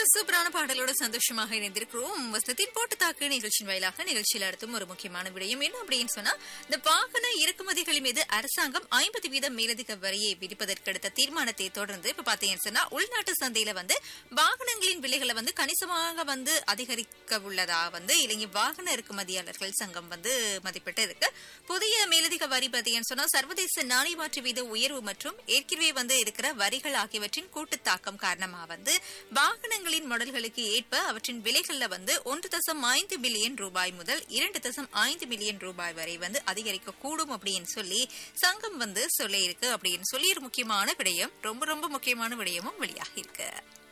சூப்பரான பாடலோட சந்தோஷமாக இணைந்திருக்கிறோம் வசனத்தின் போட்டு தாக்கு நிகழ்ச்சியின் வாயிலாக நிகழ்ச்சியில் அடுத்தும் ஒரு முக்கியமான விடயம் என்ன அப்படின்னு சொன்னா இந்த வாகன இறக்குமதிகள் மீது அரசாங்கம் ஐம்பது வீதம் மேலதிக வரியை விதிப்பதற்கு எடுத்த தீர்மானத்தை தொடர்ந்து இப்ப பாத்தீங்கன்னு சொன்னா உள்நாட்டு சந்தையில வந்து வாகனங்களின் விலைகளை வந்து கணிசமாக வந்து அதிகரிக்க உள்ளதா வந்து இலங்கை வாகன இறக்குமதியாளர்கள் சங்கம் வந்து மதிப்பிட்டு இருக்கு புதிய மேலதிக வரி பாத்தீங்கன்னு சொன்னா சர்வதேச நாணய மாற்று வீத உயர்வு மற்றும் ஏற்கனவே வந்து இருக்கிற வரிகள் ஆகியவற்றின் கூட்டு தாக்கம் காரணமா வந்து வாகனங்களின் மாடல்களுக்கு ஏற்ப அவற்றின் விலைகள்ல வந்து ஒன்று தசம் ஐந்து பில்லியன் ரூபாய் முதல் இரண்டு தசம் ஐந்து மில்லியன் ரூபாய் வரை வந்து அதிகரிக்க கூடும் அப்படின்னு சொல்லி சங்கம் வந்து சொல்லி இருக்கு அப்படின்னு சொல்லி ஒரு முக்கியமான விடயம் ரொம்ப ரொம்ப முக்கியமான விடயமும் வெளியாகி இருக்கு